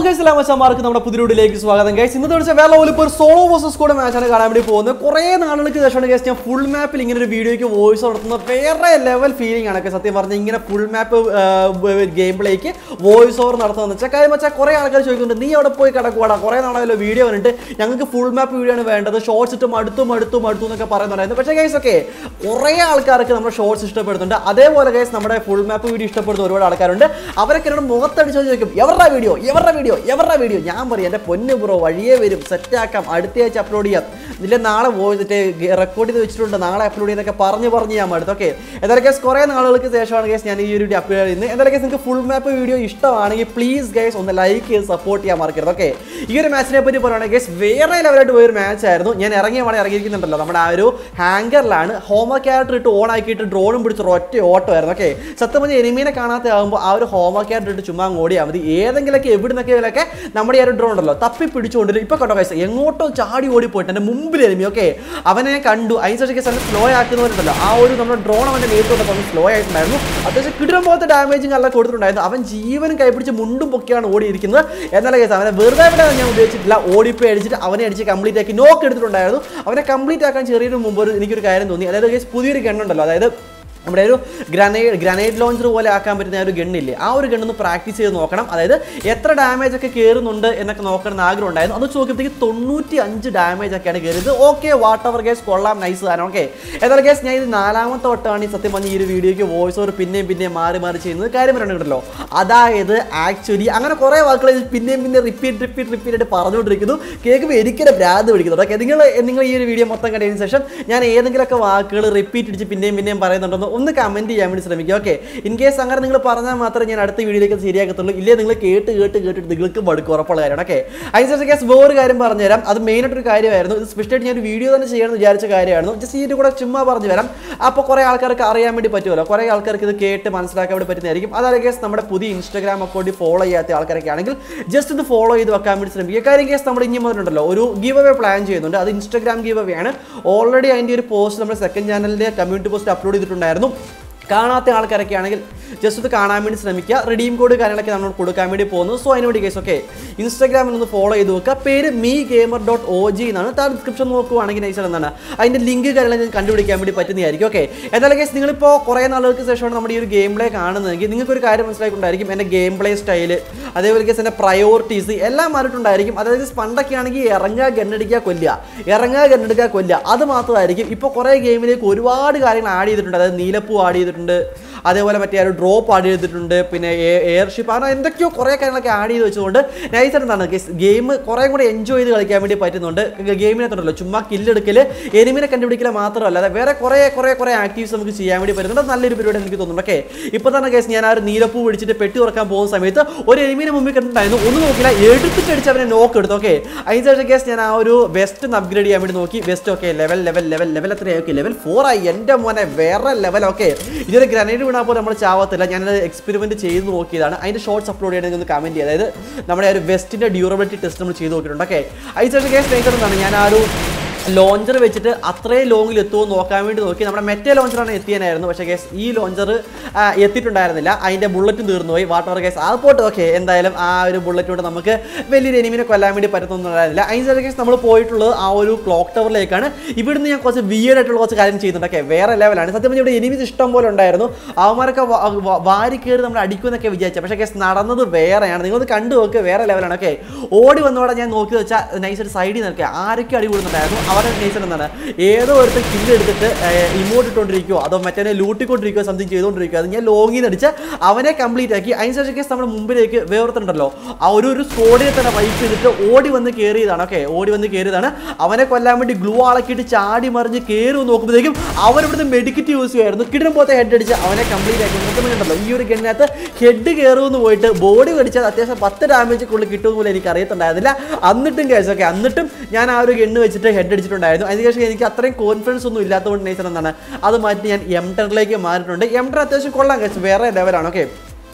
അമകസ്ലാമച്ചമാർക്ക് നമ്മുടെ പുതിയൊടിലേക്ക് സ്വാഗതം ഗൈസ് ഇന്നത്തെ വിളിച്ച വേറെ പോലെ ഇപ്പോൾ ഒരു സോളോ വേഴ്സസ് കൂടെ മാച്ചാണ് കാണാൻ വേണ്ടി പോകുന്നത് കുറേ നാളുകൾക്ക് ശേഷമാണ് ഗൈസ് ഞാൻ ഫുൾ മാപ്പിൽ ഇങ്ങനെ ഒരു വീഡിയോയ്ക്ക് വോയിസ് നടത്തുന്ന വേറെ ലെവൽ ഫീലിംഗ് ആണ് സത്യം പറഞ്ഞാൽ ഇങ്ങനെ ഫുൾ മാപ്പ് ഗെയിം പ്ലേക്ക് വോയിസ് ഓവർ നടത്തുന്നത് വെച്ചാൽ കാര്യം വെച്ചാൽ കുറേ ആൾക്കാർ ചോദിക്കുന്നുണ്ട് നീ അവിടെ പോയി കിടക്കുവാടാ കുറേ നാളായല്ലോ വീഡിയോ വന്നിട്ട് ഞങ്ങൾക്ക് ഫുൾ മാപ്പ് വീഡിയോ ആണ് വേണ്ടത് ഷോർട്സ് ഇട്ട് മടുത്തു മടുത്തു മടുത്തു എന്നൊക്കെ പറയുന്നുണ്ടായിരുന്നു പക്ഷേ ഗൈസ് ഒക്കെ കുറേ ആൾക്കാർക്ക് നമ്മുടെ ഷോർട്സ് ഇഷ്ടപ്പെടുന്നുണ്ട് അതേപോലെ ഗൈസ് നമ്മുടെ ഫുൾ മാപ്പ് വീഡിയോ ഇഷ്ടപ്പെടുന്ന ഒരുപാട് ആൾക്കാരുണ്ട് അവരൊക്കെ എന്നോട് മുഖത്തടിച്ച് ചോദിക്കും എവരുടെ വീഡിയോ എവരുടെ വീഡിയോ എവരുടെ വീഡിയോ ഞാൻ പറയും എൻ്റെ പൊന്ന് ബ്രോ വഴിയേ വരും സെറ്റാക്കാം അടുത്ത ആഴ്ച അപ്ലോഡ് ചെയ്യാം ഇതിൽ നാളെ വോയിസ് റെക്കോർഡ് ചെയ്ത് വെച്ചിട്ടുണ്ട് നാളെ അപ്ലോഡ് ചെയ്യുന്നൊക്കെ പറഞ്ഞ് പറഞ്ഞ് ഞാൻ അടുത്ത് ഓക്കെ എന്തായാലും കേസ് കുറേ നാളുകൾക്ക് ശേഷമാണ് കേസ് ഞാൻ ഈ ഒരു വീഡിയോ അപ്ലോഡ് ചെയ്യുന്നത് എന്തായാലും കേസ് നിങ്ങൾക്ക് ഫുൾ മാപ്പ് വീഡിയോ ഇഷ്ടമാണെങ്കിൽ പ്ലീസ് ഗൈസ് ഒന്ന് ലൈക്ക് ചെയ്ത് സപ്പോർട്ട് ചെയ്യാൻ മറക്കരുത് ഓക്കെ ഈ ഒരു മാച്ചിനെ പറ്റി പറയുകയാണെങ്കിൽ ഗൈസ് വേറെ ലെവലായിട്ട് പോയൊരു മാച്ച് ആയിരുന്നു ഞാൻ ഇറങ്ങിയ മണി ഇറങ്ങിയിരിക്കുന്നുണ്ടല്ലോ നമ്മുടെ ആ ഒരു ഹാങ്കറിലാണ് ഹോമർ ക്യാരക്ടർ ഇട്ട് ഓൺ ആക്കിയിട്ട് ഡ്രോണും പിടിച്ച് ഒറ്റ ഓട്ടമായിരുന്നു ഓക്കെ സത്യം പറഞ്ഞാൽ എനിമീനെ കാണാത്ത ആകുമ്പോൾ ആ ഒരു ഹോമർ ക്യാരക്ടർ ഇട്ട് ചുമ്മാ അങ്ങ് ഓടിയാൽ മതി ഏതെങ്കിലുമൊക്കെ എവിടുന്നൊക്കെ നമ്മുടെ ഈ ഒരു ഡ്രോൺ ഉണ്ടല്ലോ തപ്പി പിടിച്ചുകൊണ്ട് ഇപ്പൊ കണ്ടോ കൈസ് എങ്ങോട്ടോ ചാടി ഓടി പോയിട്ട് എൻ്റെ മുമ്പിൽ എനിമി ഓക്കെ അവനെ ഞാൻ കണ്ടു അതിനുശേഷം കേസ് അവനെ സ്ലോ ആക്കുന്നവരുണ്ടല്ലോ ആ ഒരു നമ്മുടെ ഡ്രോൺ അവൻ്റെ നേരിട്ടോട്ട് അവൻ സ്ലോ ആയിട്ടുണ്ടായിരുന്നു അത്യാവശ്യം കിടിലം പോലത്തെ ഡാമേജും എല്ലാം കൊടുത്തിട്ടുണ്ടായിരുന്നു അവൻ ജീവനും കൈപിടിച്ച് മുണ്ടും പൊക്കെയാണ് ഓടിയിരിക്കുന്നത് എന്നാൽ കേസ് അവനെ വെറുതെ ഇവിടെ ഞാൻ ഉപയോഗിച്ചിട്ടില്ല ഓടിപ്പോയി അടിച്ചിട്ട് അവനെ അടിച്ച് കംപ്ലീറ്റ് ആക്കി നോക്ക് എടുത്തിട്ടുണ്ടായിരുന്നു അവനെ കംപ്ലീറ്റ് ആക്കാൻ ചെറിയൊരു മുമ്പ് ഒരു എനിക്കൊരു കാര്യം തോന്നി അതായത് കേസ് പുതിയൊരു ഗണ്ണുണ്ടല്ലോ അതായത് നമ്മുടെ ഒരു ഗ്രനേഡ് ഗ്രനേഡ് ലോഞ്ചർ പോലെ ആക്കാൻ പറ്റുന്ന ആ ഒരു ഗണ്ണില്ലേ ആ ഒരു ഗണ്ണൊന്ന് പ്രാക്ടീസ് ചെയ്ത് നോക്കണം അതായത് എത്ര ഡാമേജ് ഒക്കെ കയറുന്നുണ്ട് എന്നൊക്കെ നോക്കണം എന്ന് ആഗ്രഹം ഉണ്ടായിരുന്നു അത് നോക്കിയപ്പോഴത്തേക്ക് തൊണ്ണൂറ്റി അഞ്ച് ഡാമേജ് ഒക്കെയാണ് കയറിയത് ഓക്കെ വാട്ട് എവർ കേസ് കൊള്ളാം നൈസ് ആണ് ഓക്കെ ഏതായാലും കേസ് ഞാൻ ഇത് നാലാമത്തെ വട്ടമാണ് ഈ സത്യം പറഞ്ഞ ഈ ഒരു വീഡിയോയ്ക്ക് വോയിസ് ഓവർ പിന്നെയും പിന്നെയും മാറി മാറി ചെയ്യുന്നത് കാര്യം പറയുന്നുണ്ടല്ലോ അതായത് ആക്ച്വലി അങ്ങനെ കുറേ വാക്കുകൾ ഇത് പിന്നെയും പിന്നെ റിപ്പീറ്റ് റിപ്പീറ്റ് റിപ്പീറ്റ് ആയിട്ട് പറഞ്ഞുകൊണ്ടിരിക്കുന്നു കേൾക്കുമ്പോൾ എനിക്കൊരു ഭ്രാന്ത് പിടിക്കുന്നുണ്ട് ഓക്കെ നിങ്ങൾ നിങ്ങൾ ഈ ഒരു വീഡിയോ മൊത്തം കണ്ടതിന് ശേഷം ഞാൻ ഏതെങ്കിലുമൊക്കെ വാക്കുകൾ റിപ്പീറ്റ് അടിച്ച് പിന്നെയും പിന്നെയും പറയുന്നുണ്ടെന്ന് ഒന്ന് കമൻറ്റ് ചെയ്യാൻ വേണ്ടി ശ്രമിക്കുക ഓക്കെ ഇൻ കേസ് അങ്ങനെ നിങ്ങൾ പറഞ്ഞാൽ മാത്രമേ ഞാൻ അടുത്ത വീഡിയോയിലേക്ക് ശരിയാക്കത്തുള്ളൂ ഇല്ലേ നിങ്ങൾ കേട്ട് കേട്ട് കേട്ടിട്ട് നിങ്ങൾക്ക് മടുക്കും ഉറപ്പുള്ള കാര്യമാണ് ഓക്കെ അതിനുശേഷം കേസ് വേറൊരു കാര്യം പറഞ്ഞുതരാം അത് മെയിനായിട്ടൊരു കാര്യമായിരുന്നു ഇത് സ്പെഷ്യലായിട്ട് ഞാൻ ഒരു വീഡിയോ തന്നെ ചെയ്യണമെന്ന് വിചാരിച്ച കാര്യമായിരുന്നു ജസ്റ്റ് ഈ കൂടെ ചുമ്മാ പറഞ്ഞു തരാം അപ്പോൾ കുറേ ആൾക്കാർക്ക് അറിയാൻ വേണ്ടി പറ്റുമല്ലോ കുറേ ആൾക്കാർക്ക് ഇത് കേട്ട് മനസ്സിലാക്കാൻ വേണ്ടി പറ്റുന്നതായിരിക്കും അതായത് കേസ് നമ്മുടെ പുതിയ ഇൻസ്റ്റാഗ്രാം അക്കൗണ്ടിൽ ഫോളോ ചെയ്യാത്ത ആൾക്കാരൊക്കെ ആണെങ്കിൽ ജസ്റ്റ് ഇത് ഫോളോ ചെയ്ത് വെക്കാൻ വേണ്ടി ശ്രമിക്കുക കാര്യം കേസ് നമ്മൾ ഇനി മുതലുണ്ടല്ലോ ഒരു ഗീവ് അവേ പ്ലാൻ ചെയ്യുന്നുണ്ട് അത് ഇൻസ്റ്റാഗ്രാം ഗീവ് അവേ ആണ് ഓൾറെഡി അതിൻ്റെ ഒരു പോസ്റ്റ് നമ്മുടെ സെക്കൻഡ് ചാനലിൻ്റെ കമ്മ്യൂണിറ്റി പോസ്റ്റ് അപ്ലോഡ് ചെയ്തിട്ടുണ്ടായിരുന്നു കാണാത്ത ആൾക്കാരൊക്കെ ആണെങ്കിൽ ജസ്റ്റ് ഇത് കാണാൻ വേണ്ടി ശ്രമിക്കുക റിഡീം കോഡ് കാര്യങ്ങളൊക്കെ നമ്മൾ കൊടുക്കാൻ വേണ്ടി പോകുന്നു സോ അതിന് വേണ്ടി കേസ് ഓക്കെ ഇൻസ്റ്റാഗ്രാമിൽ ഒന്ന് ഫോളോ ചെയ്ത് നോക്കുക പേര് me gamer dot O G എന്നാണ് താഴെ ഡിസ്ക്രിപ്ഷൻ നോക്കുവാണെങ്കിൽ നൈസ് എന്താണ് അതിൻ്റെ ലിങ്ക് കാര്യങ്ങൾ ഞാൻ കണ്ടുപിടിക്കാൻ വേണ്ടി പറ്റുന്നതായിരിക്കും ഓക്കെ എന്തായാലും കേസ് നിങ്ങളിപ്പോൾ കുറേ നാളുകൾക്ക് ശേഷമാണ് നമ്മുടെ ഈ ഒരു ഗെയിം പ്ലേ കാണുന്നതെങ്കിൽ നിങ്ങൾക്ക് ഒരു കാര്യം മനസ്സിലായിട്ടുണ്ടായിരിക്കും എൻ്റെ ഗെയിം പ്ലേ സ്റ്റൈല് അതേപോലെ കേസ് എൻ്റെ പ്രയോറിറ്റീസ് എല്ലാം മാറിയിട്ടുണ്ടായിരിക്കും അതായത് പണ്ടൊക്കെ ആണെങ്കിൽ ഇറങ്ങുക ഗണ്ണടിക്കുക കൊല്ലുക ഇറങ്ങുക ഗണ്ണെടുക്കുക കൊല്ലുക അത് മാത്രമായിരിക്കും ഇപ്പോൾ കുറേ ഗെയിമിലേക്ക് ഒരുപാട് കാര്യങ്ങൾ ആഡ് ചെയ്തിട്ടുണ്ട് അതായത് നീലപ്പൂ ആഡ് ചെയ്തിട്ടുണ്ട് അതേപോലെ മറ്റേ ഒരു ഡ്രോപ്പ് ആഡ് ചെയ്തിട്ടുണ്ട് പിന്നെ എയർഷിപ്പ് അങ്ങനെ എന്തൊക്കെയോ കുറേ കാര്യങ്ങളൊക്കെ ആഡ് ചെയ്ത് വെച്ചുകൊണ്ട് നൈസായിട്ട് എന്താണ് ഗെയിം കുറേ കൂടെ എൻജോയ് ചെയ്ത് കളിക്കാൻ വേണ്ടി പറ്റുന്നുണ്ട് ഗെയിമിനകത്തുണ്ടല്ലോ ചുമ്മാ കില്ലെടുക്കൽ എനിമിനെ കണ്ടുപിടിക്കൽ മാത്രമല്ല അതെ വേറെ കുറേ കുറേ കുറേ ആക്ടിവിറ്റീസ് നമുക്ക് ചെയ്യാൻ വേണ്ടി പറ്റുന്നുണ്ട് അത് നല്ലൊരു പരിപാടി എനിക്ക് തോന്നുന്നു ഓക്കെ ഇപ്പോൾ തന്നെ കേസ് ഞാൻ ആ ഒരു നീലപ്പൂ പിടിച്ചിട്ട് പെട്ടി തുറക്കാൻ പോകുന്ന സമയത്ത് ഒരു എനിമിനെ മുമ്പിൽ കണ്ടിട്ടുണ്ടായിരുന്നു ഒന്നും നോക്കില്ല എടുത്തിട്ട് അടിച്ച് അവനെ നോക്ക് എടുത്തു ഓക്കെ അതിനുശേഷം കേസ് ഞാൻ ആ ഒരു വെസ്റ്റ് ഒന്ന് അപ്ഗ്രേഡ് ചെയ്യാൻ വേണ്ടി നോക്കി vest okay level level level level എത്രയായി ഓക്കെ ലെവൽ ഫോർ ആയി എൻ്റെ മോനെ വേറെ ലെവൽ ഓക്കെ ഇതൊരു ഗ്രനേഡ് വീണാൽ പോലും നമ്മൾ ചാവത്തില്ല ഞാനത് എക്സ്പെരിമെന്റ് ചെയ്ത് നോക്കിയതാണ് അതിന്റെ ഷോർട്സ് അപ്ലോഡ് ചെയ്യണമെങ്കിൽ ഒന്ന് കമന്റ് ചെയ്യുക അതായത് നമ്മുടെ ആ ഒരു വെസ്റ്റിന്റെ ഡ്യൂറബിലിറ്റി ടെസ്റ്റ് നമ്മൾ ചെയ്ത് നോക്കിയിട്ടുണ്ട് ഓക്കെ അതിനുശേഷം കേസ് എന്താണ് ഞാൻ ആ ഒരു ലോഞ്ചർ വെച്ചിട്ട് അത്രയും ലോങ്ങിൽ എത്തുമോ എന്ന് നോക്കാൻ വേണ്ടി നോക്കി നമ്മുടെ മെറ്റേ ലോഞ്ചറാണ് എത്തിയനായിരുന്നു പക്ഷേ കേസ് ഈ ലോഞ്ചർ എത്തിയിട്ടുണ്ടായിരുന്നില്ല അതിൻ്റെ ബുള്ളറ്റും തീർന്നു പോയി വാട്ടർ കേസ് അത് പോട്ട് ഓക്കെ എന്തായാലും ആ ഒരു ബുള്ളറ്റ് കൊണ്ട് നമുക്ക് വലിയൊരു എനിമിനെ കൊല്ലാൻ വേണ്ടി പറ്റുന്നൊന്നുണ്ടായിരുന്നില്ല അതിന് കേസ് നമ്മൾ പോയിട്ടുള്ളത് ആ ഒരു ക്ലോക്ക് ടവറിലേക്കാണ് ഇവിടുന്ന് ഞാൻ കുറച്ച് വിയേഡ് ആയിട്ടുള്ള കുറച്ച് കാര്യം ചെയ്തിട്ടുണ്ട് ഓക്കെ വേറെ ലെവലാണ് സത്യം പറഞ്ഞാൽ ഇവിടെ എനിമീസ് ഇഷ്ടം പോലെ ഉണ്ടായിരുന്നു അവന്മാരൊക്കെ വ- വ- വാരി കയറി നമ്മൾ അടിക്കുമെന്നൊക്കെ വിചാരിച്ചു പക്ഷേ കേസ് നടന്നത് വേറെയാണ് നിങ്ങളത് കണ്ടു നോക്കുക വേറെ ലെവലാണ് ഓക്കെ ഓടി വന്നവിടെ ഞാൻ നോക്കി വെച്ചാൽ നൈസായിട്ട് സൈഡിൽ നിൽക്കുക ആരൊക്കെ അടി കൂടുന്നുണ്ടായിരുന്നു അവരുടെ നേച്ചർ എന്താണ് ഏതോ ഒരുത്തൻ കില്ല് എടുത്തിട്ട് ഇമോട്ട് ഇട്ടുകൊണ്ടിരിക്കുവോ അതോ മറ്റേ ലൂട്ടിക്കൊണ്ടിരിക്കുകയോ സംതിങ് ചെയ്തുകൊണ്ടിരിക്കുകയോ അത് ഞാൻ ലോങ്ങിൽ നിന്ന് അടിച്ച് അവനെ കംപ്ലീറ്റ് ആക്കി അതിനുശേഷം കേസ് നമ്മുടെ മുമ്പിലേക്ക് വേർത്തുണ്ടല്ലോ ആ ഒരു ഒരു സ്കോഡിനെ തന്നെ വൈപ്പ് ചെയ്തിട്ട് ഓടി വന്ന് കയറിയതാണ് ഓക്കെ ഓടി വന്ന് കയറിയതാണ് അവനെ കൊല്ലാൻ വേണ്ടി ഗ്ലൂ ആളക്കിയിട്ട് ചാടി മറിഞ്ഞ് കയറി നോക്കുമ്പോഴത്തേക്കും അവൻ ഇവിടുത്തെ മെഡിക്കറ്റ് യൂസ് ചെയ്യുമായിരുന്നു കിടം പോലത്തെ ഹെഡ് അടിച്ച് അവനെ കംപ്ലീറ്റ് ആക്കി നോക്കുന്നുണ്ടല്ലോ ഈ ഒരു ഗണ്ണിനകത്ത് ഹെഡ് കയറുമെന്ന് പോയിട്ട് ബോഡി കടിച്ചാൽ അത്യാവശ്യം പത്ത് ഡാമേജ് കൂടുതൽ കിട്ടുമെന്ന് പോലും എനിക്ക് അറിയത്തുണ്ടായിരുന്നില്ല എന്നിട്ടും കേസ് ഓക്കെ എന്നിട്ടും ഞാൻ ആ ഒരു ഗണ്ണ് വെച്ചിട്ട് ഹെഡ് അടിച്ചിട്ടുണ്ടായിരുന്നു അതിനുശേഷം എനിക്ക് അത്രയും കോൺഫിഡൻസ് ഒന്നും ഇല്ലാത്തതുകൊണ്ട് നേച്ചർ എന്താണ് അത് മാറ്റി ഞാൻ എം ടെറിലേക്ക് മാറിയിട്ടുണ്ട് എം ടെർ അത്യാവശ്യം കൊള്ളാം കേസ് വേറെ ലെവലാണ് ഓക്കെ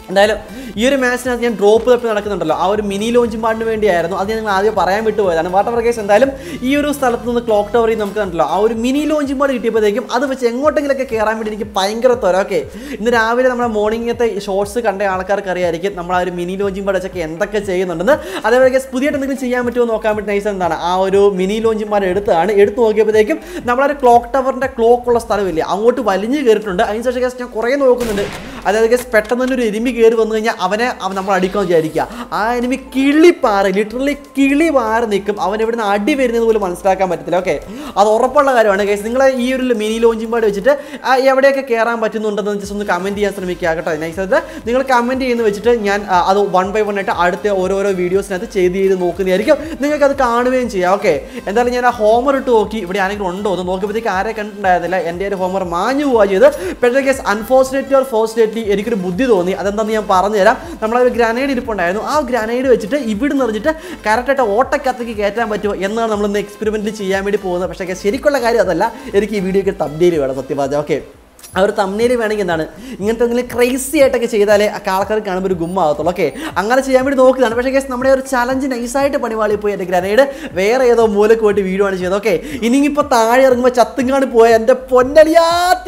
എന്തായാലും ഈ ഒരു മാച്ചിനകത്ത് ഞാൻ ഡ്രോപ്പ് തപ്പി നടക്കുന്നുണ്ടല്ലോ ആ ഒരു മിനി ലോഞ്ചിങ് പാടിന് വേണ്ടിയായിരുന്നു അത് ഞാൻ നിങ്ങൾ ആദ്യം പറയാൻ വിട്ടുപോയതാണ് വാട്ടർ കേസ് എന്തായാലും ഈ ഒരു സ്ഥലത്ത് നിന്ന് ക്ലോക്ക് ടവറിൽ നമുക്ക് കണ്ടല്ലോ ആ ഒരു മിനി ലോഞ്ചിങ് പാട് കിട്ടിയപ്പോഴത്തേക്കും അത് വെച്ച് എങ്ങോട്ടെങ്കിലൊക്കെ കയറാൻ വേണ്ടി എനിക്ക് ഭയങ്കര ത്വര ഓക്കെ ഇന്ന് രാവിലെ നമ്മുടെ മോർണിംഗത്തെ ഷോർട്സ് കണ്ട ആൾക്കാർക്ക് അറിയായിരിക്കും നമ്മൾ ആ ഒരു മിനി ലോഞ്ചിങ് പാട് വെച്ചൊക്കെ എന്തൊക്കെ ചെയ്യുന്നുണ്ടെന്ന് അതേപോലെ കേസ് പുതിയതായിട്ട് എന്തെങ്കിലും ചെയ്യാൻ പറ്റുമോ എന്ന് നോക്കാൻ വേണ്ടി നൈസ് എന്താണ് ആ ഒരു മിനി ലോഞ്ചിങ് പാട് എടുത്താണ് എടുത്ത് നോക്കിയപ്പോഴത്തേക്കും നമ്മളൊരു ക്ലോക്ക് ടവറിൻ്റെ ക്ലോക്ക് ഉള്ള സ്ഥലമില്ല അങ്ങോട്ട് വലിഞ്ഞ് കയറിയിട്ടുണ്ട് അതിനുശേഷം കേസ് ഞാൻ കുറേ നോക്കുന്നുണ്ട് അതായത് കേസ് പെട്ടെന്ന് തന്നെ ഒരു എരുമി കയറി വന്നു കഴിഞ്ഞാൽ അവനെ അവൻ നമ്മൾ അടിക്കാൻ വിചാരിക്കുക ആ എനിമി കിളി പാറി ലിറ്ററലി കിളി പാറി നിൽക്കും അവൻ എവിടുന്ന് അടി വരുന്നത് പോലും മനസ്സിലാക്കാൻ പറ്റത്തില്ല ഓക്കെ അത് ഉറപ്പുള്ള കാര്യമാണ് കേസ് നിങ്ങൾ ഈ ഒരു മിനി ലോഞ്ചിങ് പാട് വെച്ചിട്ട് ആ എവിടെയൊക്കെ കയറാൻ പറ്റുന്നുണ്ടെന്ന് ജസ്റ്റ് ഒന്ന് കമൻറ്റ് ചെയ്യാൻ ശ്രമിക്കുക കേട്ടോ നൈസത് നിങ്ങൾ കമൻറ്റ് ചെയ്യുന്ന വെച്ചിട്ട് ഞാൻ ആ, അത് വൺ ബൈ വൺ ആയിട്ട് അടുത്ത ഓരോരോ വീഡിയോസിനകത്ത് ചെയ്ത് ചെയ്ത് നോക്കുന്നതായിരിക്കും നിങ്ങൾക്ക് അത് കാണുകയും ചെയ്യാം ഓക്കെ എന്തായാലും ഞാൻ ആ ഹോമർ ഇട്ട് നോക്കി ഇവിടെ ആരെങ്കിലും ഉണ്ടോ എന്ന് നോക്കിയപ്പോഴത്തേക്ക് ആരെ കണ്ടിട്ടുണ്ടായിരുന്നില്ല എൻ്റെ ഒരു ഹോമർ മാഞ്ഞു പോവുക ചെയ്ത് പക്ഷേ കേസ് അൺഫോർച്ചുനേറ്റ്ലി ഓർ ഫോർച്ചുനേറ്റ്ലി എനിക്കൊരു ബുദ്ധി തോന്നി അതെന്താണെന്ന് ഞാൻ പറഞ്ഞുതരാം നമ്മളൊരു ഗ്രാനൈഡ് ഇരിപ്പുണ്ടായിരുന്നു ആ ഗ്രാനൈഡ് വെച്ചിട്ട് ഇവിടെ നിറഞ്ഞിട്ട് കറക്റ്റായിട്ട് ഓട്ടക്കത്തേക്ക് കയറ്റാൻ പറ്റുമോ എന്നാണ് നമ്മളിന്ന് എക്സ്പെരിമെൻറ്റ് ചെയ്യാൻ വേണ്ടി പോകുന്നത് പക്ഷേ guys, ശരിക്കുള്ള കാര്യം അതല്ല എനിക്ക് ഈ വീഡിയോക്ക് തബ്ദീൽ വേണം സത്യം പറഞ്ഞാൽ ഓക്കെ ആ ഒരു തമ്മിൽ വേണമെങ്കിൽ എന്താണ് ഇങ്ങനത്തെ എന്തെങ്കിലും ക്രൈസി ആയിട്ടൊക്കെ ചെയ്താലേ ആ ആൾക്കാർ കാണുമ്പോൾ ഒരു ഗുമ്മാകത്തുള്ളൂ ഓക്കെ അങ്ങനെ ചെയ്യാൻ വേണ്ടി നോക്കുന്നതാണ് പക്ഷേ കേസ് നമ്മുടെ ഒരു ചലഞ്ച് നൈസായിട്ട് പണിവാളി പോയി എൻ്റെ ഗ്രനേഡ് വേറെ ഏതോ മൂലക്ക് പോയിട്ട് വീഡിയോ ആണ് ചെയ്തത് ഓക്കെ ഇനി ഇപ്പോൾ താഴെ ഇറങ്ങുമ്പോൾ ചത്തുങ്ങാണ് പോയ എൻ്റെ പൊന്നലിയാ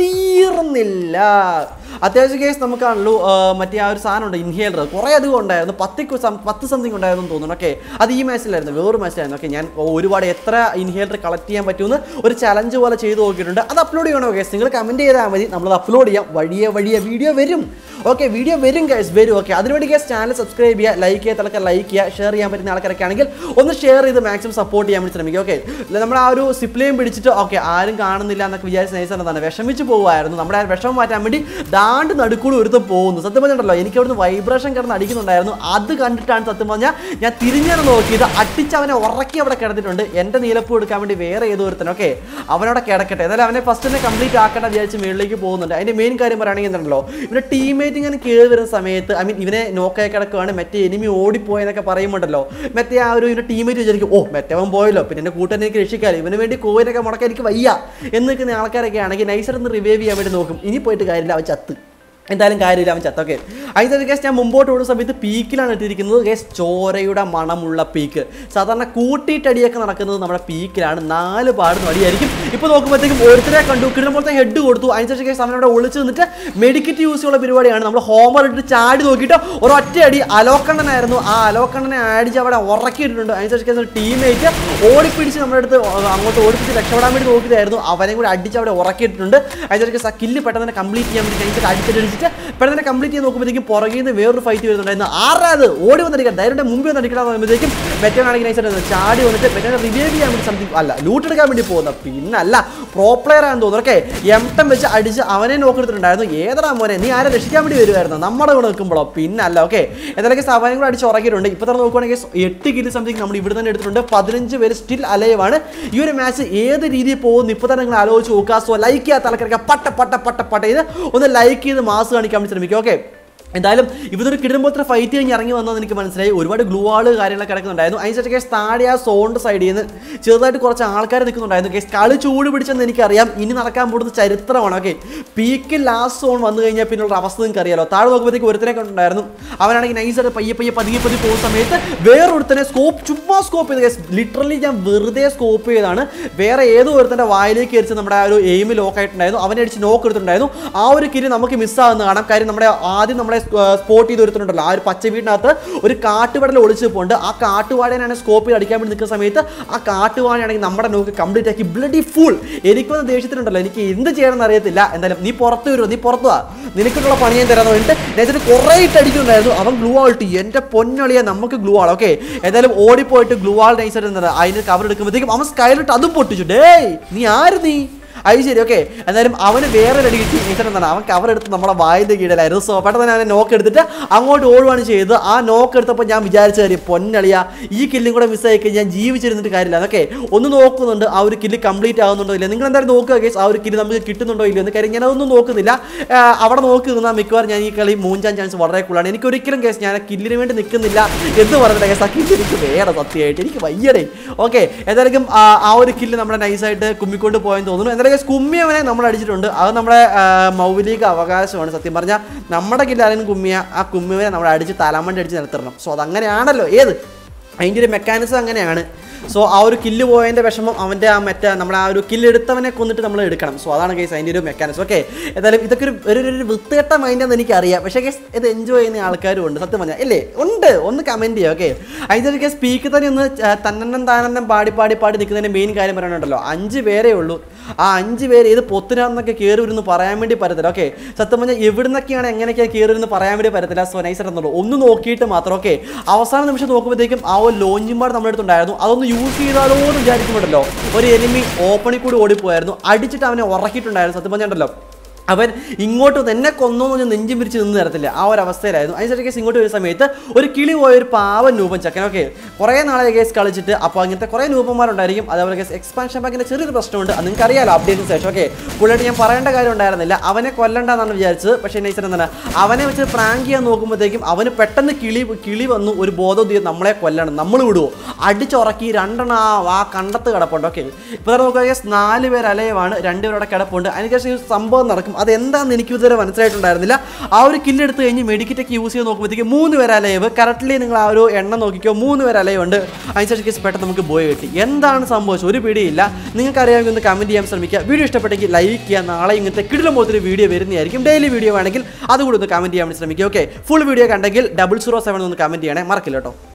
തീർന്നില്ല അത്യാവശ്യം കേസ് നമുക്കാണല്ലോ ആ, മറ്റേ ആ ഒരു സാധനം ഉണ്ട് ഇൻഹേലർ കുറേ അധികം ഉണ്ടായിരുന്നു പത്ത് കു- സം- പത്ത് സംതിങ് ഉണ്ടായിരുന്നു എന്ന് തോന്നുന്നു ഓക്കെ അത് ഈ മാച്ചിലായിരുന്നു വേറൊരു മാച്ചിലായിരുന്നു ഓക്കെ ഞാൻ ഒരുപാട് എത്ര ഇൻഹേലർ കളക്ട് ചെയ്യാൻ പറ്റുമെന്ന് ഒരു ചലഞ്ച് പോലെ ചെയ്ത് നോക്കിയിട്ടുണ്ട് അത് അപ്ലോഡ് ചെയ്യണോ കേസ് നിങ്ങൾ കമൻറ്റ് ചെയ്താൽ മതി നമ്മളത് അപ്ലോഡ് ചെയ്യാം വഴിയെ വഴിയെ വീഡിയോ വരും ഓക്കെ വീഡിയോ വരും കേസ് വരും ഓക്കെ അതിനുവേണ്ടി കേസ് ചാനൽ സബ്സ്ക്രൈബ് ചെയ്യുക ലൈക്ക് ചെയ്യുക തിളക്കം ലൈക്ക് ചെയ്യുക ഷെയർ ചെയ്യാൻ പറ്റുന്ന ആൾക്കാരൊക്കെ ആണെങ്കിൽ ഒന്ന് ഷെയർ ചെയ്ത് മാക്സിമം സപ്പോർട്ട് ചെയ്യാൻ വേണ്ടി ശ്രമിക്കുക ഓക്കെ നമ്മൾ ആ ഒരു സിപ്ലയും പിടിച്ചിട്ട് ഓക്കെ ആരും കാണുന്നില്ല എന്നൊക്കെ വിചാരിച്ച് നൈസാണ് വിഷമിച്ച് പോകുമായിരുന്നു നമ്മുടെ ആ വിഷമം മാറ്റാൻ വേണ്ടി ദാണ്ട് നടുക്കൂടി ഒരുത്തും പോകുന്നു സത്യം പറഞ്ഞിട്ടുണ്ടല്ലോ എനിക്ക് അവിടുന്ന് വൈബ്രേഷൻ കിടന്ന് അടിക്കുന്നുണ്ടായിരുന്നു അത് കണ്ടിട്ടാണ് സത്യം പറഞ്ഞാൽ ഞാൻ തിരിഞ്ഞാണ് നോക്കിയത് അടിച്ച് അവനെ ഉറക്കി അവിടെ കിടന്നിട്ടുണ്ട് എൻ്റെ നീലപ്പൂ എടുക്കാൻ വേണ്ടി വേറെ ഏതോ ഒരുത്തൻ ഓക്കെ അവനവിടെ കിടക്കട്ടെ എന്നാലും അവനെ ഫസ്റ്റ് തന്നെ കംപ്ലീറ്റ് ആക്കേണ്ട വിചാരിച്ച് മുകളിലേക്ക് പോകുന്നുണ്ട് അതിൻ്റെ മെയിൻ കാര്യം പറയുകയാണെങ്കിൽ എന്താണല്ലോ ഇവൻ്റെ ടീമേറ്റ് ഇങ്ങനെ കയറി വരുന്ന സമയത്ത് ഐ മീൻ ഇവനെ നോക്കായി കിടക്കുകയാണ് മറ്റേ എനിമി ഓടിപ്പോയെന്നൊക്കെ പറയുമ്പോണ്ടല്ലോ മറ്റേ ആ ഒരു ഇവൻ്റെ ടീമേറ്റ് വിചാരിക്കും ഓ മറ്റവൻ പോയല്ലോ പിന്നെ എൻ്റെ കൂട്ടനെ എനിക്ക് രക്ഷിക്കാമല്ലോ ഇവന് വേണ്ടി കോവിനൊക്കെ മുടക്കാൻ എനിക്ക് വയ്യ എന്ന് നിൽക്കുന്ന ആൾക്കാരൊക്കെ ആണെങ്കിൽ നൈസർ റിവൈവ് ചെയ്യാൻ വേണ്ടി നോക്കും ഇനി പോയിട്ട് കാര്യമില്ല അവൻ ചത്ത് എന്തായാലും കാര്യമില്ല അവൻ ചത്തൊക്കെ അതിനകത്ത് കേസ് ഞാൻ മുമ്പോട്ട് ഓടുന്ന സമയത്ത് പീക്കിലാണ് ഇട്ടിരിക്കുന്നത് കേസ് ചോരയുടെ മണമുള്ള പീക്ക് സാധാരണ കൂട്ടിയിട്ടടിയൊക്കെ നടക്കുന്നത് നമ്മുടെ പീക്കിലാണ് നാല് പാടുന്ന അടിയായിരിക്കും ഇപ്പോൾ നോക്കുമ്പോഴത്തേക്കും ഓരോരുത്തരെ കണ്ടു കിടുമ്പോഴത്തെ ഹെഡ് കൊടുത്തു അതിനുശേഷം കേസ് അവനവിടെ ഒളിച്ച് നിന്നിട്ട് മെഡിക്കറ്റ് യൂസ് ചെയ്യുന്ന പരിപാടിയാണ് നമ്മൾ ഹോമർ ഇട്ട് ചാടി നോക്കിയിട്ട് ഒരൊറ്റ അടി അലോക്കണ്ണനായിരുന്നു ആ അലോക്കണ്ണനെ അടിച്ച് അവിടെ ഉറക്കിയിട്ടുണ്ട് അതിനുശേഷം കേസ് ടീമേറ്റ് ഓടിപ്പിടിച്ച് നമ്മുടെ അടുത്ത് അങ്ങോട്ട് ഓടിപ്പിച്ച് രക്ഷപ്പെടാൻ വേണ്ടി നോക്കിയതായിരുന്നു അവനെ കൂടി അടിച്ച് അവിടെ ഉറക്കിയിട്ടുണ്ട് അതിനുശേഷം ആ കില്ല് പെട്ടെന്ന് തന്നെ കംപ്ലീറ്റ് ചെയ്യാൻ വേണ്ടി കഴിഞ്ഞിട്ട് അടിച്ചിട്ടടിച്ചിട്ട് പെട്ടെന്ന് തന്നെ കംപ്ലീറ്റ് ചെയ്ത് നോക്കുമ്പോഴത്തേക്കും പുറകിൽ നിന്ന് വേറൊരു ഫൈറ്റ് വരുന്നുണ്ടായിരുന്നു ആരാ അത് ഓടി വന്നിരിക്കുക ഡയറിയുടെ മുമ്പിൽ വന്ന് അടിക്കണം പറയുമ്പോഴത്തേക്കും മെറ്റനാണെങ്കിൽ നൈസായിട്ട് ചാടി വന്നിട്ട് മെറ്റനെ റിവൈവ് ചെയ്യാൻ വേണ്ടി സംതിങ് അല്ല ലൂട്ട് എടുക്കാൻ വേണ്ടി പോകുന്ന പിന്നല്ല പ്രോ പ്ലെയർ ആണെന്ന് തോന്നുന്നു ഓക്കെ എംടം വെച്ച് അടിച്ച് അവനെ നോക്കിയിട്ടുണ്ടായിരുന്നു ഏതാ മോനെ നീ ആരെ രക്ഷിക്കാൻ വേണ്ടി വരുമായിരുന്നു നമ്മുടെ കൂടെ നിൽക്കുമ്പോഴോ പിന്നല്ല ഓക്കെ എന്തൊക്കെ അവനും കൂടെ അടിച്ച് ഉറക്കിയിട്ടുണ്ട് ഇപ്പോൾ തന്നെ നോക്കുവാണെങ്കിൽ എട്ട് കിലി സംതിങ് നമ്മൾ ഇവിടെ തന്നെ എടുത്തിട്ടുണ്ട് പതിനഞ്ച് പേര് സ്റ്റിൽ അലയവാണ് ഈ ഒരു മാച്ച് ഏത് രീതിയിൽ പോകുന്നു ഇപ്പോൾ തന്നെ നിങ്ങൾ ആലോചിച്ച് നോക്കുക സോ ലൈക്ക് ചെയ്യാത്ത ആൾക്കാർക്ക് പട്ട പട്ട പട്ട പട്ട ചെയ്ത് ഒന്ന് ലൈക്ക് ചെയ്ത് മാസ് കാണിക്കാൻ വേണ്ടി ശ്രമിക്കുക ഓക്കെ എന്തായാലും ഇവരൊരു കിടുമ്പോത്ര ഫൈറ്റ് കഴിഞ്ഞ് ഇറങ്ങി വന്നതെന്ന് എനിക്ക് മനസ്സിലായി ഒരുപാട് ഗ്ലൂ ആള് കാര്യങ്ങളൊക്കെ കിടക്കുന്നുണ്ടായിരുന്നു അതിനുശേഷം കേസ് താഴെ ആ സോണിൻ്റെ സൈഡിൽ നിന്ന് ചെറുതായിട്ട് കുറച്ച് ആൾക്കാർ നിൽക്കുന്നുണ്ടായിരുന്നു കേസ് കളി ചൂട് പിടിച്ചെന്ന് എനിക്കറിയാം ഇനി നടക്കാൻ പോകുന്നത് ചരിത്രമാണ് ഓക്കെ പീക്ക് ലാസ്റ്റ് സോൺ വന്നു കഴിഞ്ഞാൽ പിന്നുള്ള അവസ്ഥ നിങ്ങൾക്ക് അറിയാലോ താഴെ നോക്കുമ്പോഴത്തേക്ക് ഒരുത്തനെ കണ്ടുണ്ടായിരുന്നു അവനാണെങ്കിൽ നൈസായിട്ട് പയ്യെ പയ്യെ പതുങ്ങി പതി പോകുന്ന സമയത്ത് വേറൊരുത്തനെ സ്കോപ്പ് ചുമ്മാ സ്കോപ്പ് ചെയ്ത് കേസ് ലിറ്ററലി ഞാൻ വെറുതെ സ്കോപ്പ് ചെയ്താണ് വേറെ ഏതോ ഒരുത്തൻ്റെ വായിലേക്ക് എരിച്ച് നമ്മുടെ ആ ഒരു എയിം ലോക്ക് ആയിട്ടുണ്ടായിരുന്നു അവനെ അടിച്ച് നോക്ക് എടുത്തിട്ടുണ്ടായിരുന്നു ആ ഒരു കിരി നമുക്ക് മിസ്സാകുന്ന കാണാം കാര്യം നമ്മുടെ ആദ്യം നമ്മളെ സ്പോട്ട് ചെയ്ത് ഒരുത്തുണ്ടല്ലോ ആ ഒരു പച്ച വീടിനകത്ത് ഒരു കാട്ടുവടൽ ഒളിച്ച് പോകുന്നുണ്ട് ആ കാട്ടുവാടനാണ് സ്കോപ്പ് ചെയ്ത് അടിക്കാൻ വേണ്ടി നിൽക്കുന്ന സമയത്ത് ആ കാട്ടുവാടയാണെങ്കിൽ നമ്മുടെ നോക്ക് കംപ്ലീറ്റ് ആക്കി ബ്ലഡി ഫുൾ എനിക്കൊന്ന് ദേഷ്യത്തിലുണ്ടല്ലോ എനിക്ക് എന്ത് ചെയ്യണമെന്ന് അറിയത്തില്ല എന്തായാലും നീ പുറത്ത് വരുമോ നീ പുറത്തു വാ നിനക്കുള്ള പണി ഞാൻ തരാന്ന് പറഞ്ഞിട്ട് നേരത്തെ കുറേ ഇട്ട് അടിക്കുന്നുണ്ടായിരുന്നു അവൻ ഗ്ലൂ ആൾട്ട് എൻ്റെ പൊന്നളിയ നമുക്ക് ഗ്ലൂ ആൾ ഓക്കെ ഏതായാലും ഓടിപ്പോയിട്ട് ഗ്ലൂ ആൾ നൈസായിട്ട് എന്താ അതിന് കവർ എടുക്കുമ്പോഴത്തേക്കും അവൻ സ്കൈലിട്ട് അതും പൊട്ടിച്ചു ഡേയ് നീ ആര് നീ അത് ശരി ഓക്കെ എന്നാലും അവന് വേറെ ഒരു അടി കിട്ടി ഇത്തരം എന്താണ് അവൻ കവർ എടുത്ത് നമ്മുടെ വായന്റെ കീഴിലായിരുന്നു സോ പെട്ടെന്ന് തന്നെ അവനെ നോക്ക് എടുത്തിട്ട് അങ്ങോട്ട് ഓടുവാണ് ചെയ്തത് ആ നോക്ക് എടുത്തപ്പോൾ ഞാൻ വിചാരിച്ച കാര്യം പൊന്നളിയ ഈ കില്ലും കൂടെ മിസ്സായി കഴിഞ്ഞാൽ ഞാൻ ജീവിച്ചിരുന്നിട്ട് കാര്യമില്ല അതൊക്കെ ഒന്ന് നോക്കുന്നുണ്ട് ആ ഒരു കില്ല് കംപ്ലീറ്റ് ആകുന്നുണ്ടോ ഇല്ല നിങ്ങൾ എന്തായാലും നോക്കുക കേസ് ആ ഒരു കില്ല് നമുക്ക് കിട്ടുന്നുണ്ടോ ഇല്ലയോ എന്ന് കാര്യം ഞാൻ അതൊന്നും നോക്കുന്നില്ല ആ, അവിടെ നോക്കി നിന്നാൽ മിക്കവാറും ഞാൻ ഈ കളി മൂഞ്ചാൻ ചാൻസ് വളരെ കൂടുതലാണ് എനിക്ക് ഒരിക്കലും കേസ് ഞാൻ ആ കില്ലിന് വേണ്ടി നിൽക്കുന്നില്ല എന്ന് പറഞ്ഞിട്ട് കേസ് ആ കില്ല് എനിക്ക് വേറെ സത്യമായിട്ട് എനിക്ക് വയ്യടേ ഓക്കെ എന്തായാലും ആ ആ ഒരു കില്ല് നമ്മുടെ നൈസായിട്ട് കുമ്മിക്കൊണ്ട് പോയെന്ന് തോന്നുന്നു എന്തായാലും ഗൈസ് കുമ്മിയവനെ നമ്മൾ അടിച്ചിട്ടുണ്ട് അത് നമ്മുടെ ആ, മൗലിക അവകാശമാണ് സത്യം പറഞ്ഞാൽ നമ്മുടെ കില്ലാരെങ്കിലും കുമ്മിയ ആ കുമ്മിയവനെ നമ്മൾ അടിച്ച് തലമണ്ടി അടിച്ച് നിലത്തിടണം സോ അതങ്ങനെയാണല്ലോ ഏത് അതിൻ്റെ ഒരു മെക്കാനിസം അങ്ങനെയാണ് സോ ആ ഒരു കില്ല് പോയതിൻ്റെ വിഷമം അവൻ്റെ ആ മറ്റേ നമ്മുടെ ആ ഒരു കില്ല് എടുത്തവനെ കൊന്നിട്ട് നമ്മൾ എടുക്കണം സോ അതാണ് കേസ് അതിൻ്റെ ഒരു മെക്കാനിസം ഓക്കെ എന്തായാലും ഇതൊക്കെ ഒരു ഒരു ഒരു- ഒരു വൃത്തികെട്ട മൈൻഡെന്ന് എനിക്കറിയാം പക്ഷേ കേസ് ഇത് എൻജോയ് ചെയ്യുന്ന ആൾക്കാരും ഉണ്ട് സത്യം പറഞ്ഞാൽ ഇല്ലേ ഉണ്ട് ഒന്ന് കമൻറ്റ് ചെയ്യുക ഓക്കെ അതിൻ്റെ കേസ് സ്പീക്ക് തന്നെ ഒന്ന് ആ, തന്നെണ്ണം താനെണ്ണം പാടി പാടി പാടി നിൽക്കുന്നതിൻ്റെ മെയിൻ കാര്യം പറയണുണ്ടല്ലോ അഞ്ച് പേരേ ഉള്ളൂ ആ അഞ്ച് പേര് ഏത് പൊത്തിനാന്നൊക്കെ കയറി വരുന്നു പറയാൻ വേണ്ടി പറ്റത്തില്ല ഓക്കെ സത്യം പറഞ്ഞാൽ എവിടുന്നൊക്കെയാണ് എങ്ങനെയൊക്കെയാണ് കയറി വരുന്നു പറയാൻ വേണ്ടി പറ്റത്തില്ല സോ നൈസർ എന്നുള്ളൂ ഒന്ന് നോക്കിയിട്ട് മാത്രം ഓക്കെ അവസാന നിമിഷം നോക്കുമ്പോഴത്തേക്കും ആ ഒരു ലോഞ്ചിങ് പാട് നമ്മുടെ അടുത്തുണ്ടായിരുന്നു അതൊന്ന് യൂസ് ചെയ്താലോ എന്ന് വിചാരിക്കുമ്പോഴല്ലോ ഒരു എനിമി ഓപ്പണിൽ കൂടി ഓടിപ്പോയായിരുന്നു അടിച്ചിട്ട് അവനെ ഉറക്കിയിട്ടുണ്ടായിരുന്നു സത്യം പറഞ്ഞിട്ടുണ്ടല്ലോ അവൻ ഇങ്ങോട്ട് എന്നെ കൊന്നോ എന്ന് നെഞ്ചും പിരിച്ച് നിന്ന് തരത്തില്ല ആ ഒരു അവസ്ഥയിലായിരുന്നു അതിനുശേഷം കേസ് ഇങ്ങോട്ട് വരുന്ന സമയത്ത് ഒരു കിളി പോയ ഒരു പാവൻ രൂപം ചക്കൻ ഓക്കെ കുറേ നാളെ കേസ് കളിച്ചിട്ട് അപ്പോൾ അങ്ങനത്തെ കുറേ രൂപന്മാരുണ്ടായിരിക്കും അതേപോലെ കേസ് എക്സ്പാൻഷൻ പാക്കിൻ്റെ ചെറിയൊരു പ്രശ്നമുണ്ട് അത് നിങ്ങൾക്ക് അറിയാലോ അപ്ഡേറ്റിന് ശേഷം ഓക്കെ പുള്ളിയായിട്ട് ഞാൻ പറയേണ്ട കാര്യം ഉണ്ടായിരുന്നില്ല അവനെ കൊല്ലണ്ടെന്നാണ് വിചാരിച്ചത് പക്ഷേ നൈസർ എന്താണ് അവനെ വെച്ച് പ്രാങ്ക് ചെയ്യാൻ നോക്കുമ്പോഴത്തേക്കും അവന് പെട്ടെന്ന് കിളി കിളി വന്നു ഒരു ബോധോദ്യം നമ്മളെ കൊല്ലണം നമ്മൾ വിടുവോ അടിച്ചുറക്കി രണ്ടെണ്ണം ആ ആ കണ്ടത്ത് കിടപ്പുണ്ട് ഓക്കെ ഇപ്പോൾ തന്നെ നോക്കുക കേസ് നാല് പേര് അലയവാണ് രണ്ടുപേരുടെ കിടപ്പുണ്ട് അതിനുശേഷം ഈ സംഭവം നടക്കും അത് എന്താണെന്ന് എനിക്ക് ഇതുവരെ മനസ്സിലായിട്ടുണ്ടായിരുന്നില്ല ആ ഒരു കില്ല് എടുത്ത് കഴിഞ്ഞ് മെഡിക്കറ്റൊക്കെ യൂസ് ചെയ്ത് നോക്കുമ്പോഴത്തേക്ക് മൂന്ന് പേര് അലയവ് കറക്റ്റ്ലി നിങ്ങൾ ആ ഒരു എണ്ണം നോക്കിക്കോ മൂന്ന് പേര് അലയുണ്ട് അതിനുശേഷം കേസ് പെട്ടെന്ന് നമുക്ക് ബോയ് കിട്ടി എന്താണ് സംഭവിച്ചത് ഒരു പിടിയില്ല നിങ്ങൾക്ക് അറിയാമെങ്കിൽ ഒന്ന് കമൻറ്റ് ചെയ്യാൻ ശ്രമിക്കുക വീഡിയോ ഇഷ്ടപ്പെട്ടെങ്കിൽ ലൈക്ക് ചെയ്യുക നാളെ ഇങ്ങനത്തെ കിടിലം പോലത്തെ വീഡിയോ വരുന്നതായിരിക്കും ഡെയിലി വീഡിയോ വേണമെങ്കിൽ അതുകൂടി ഒന്ന് കമൻറ്റ് ചെയ്യാൻ വേണ്ടി ശ്രമിക്കുക ഓക്കെ ഫുൾ വീഡിയോ കണ്ടെങ്കിൽ ഡബിൾ സീറോ സെവൻ ഒന്ന് കമൻറ്റ് ചെയ്യണേ മറക്കില്ല കേട്ടോ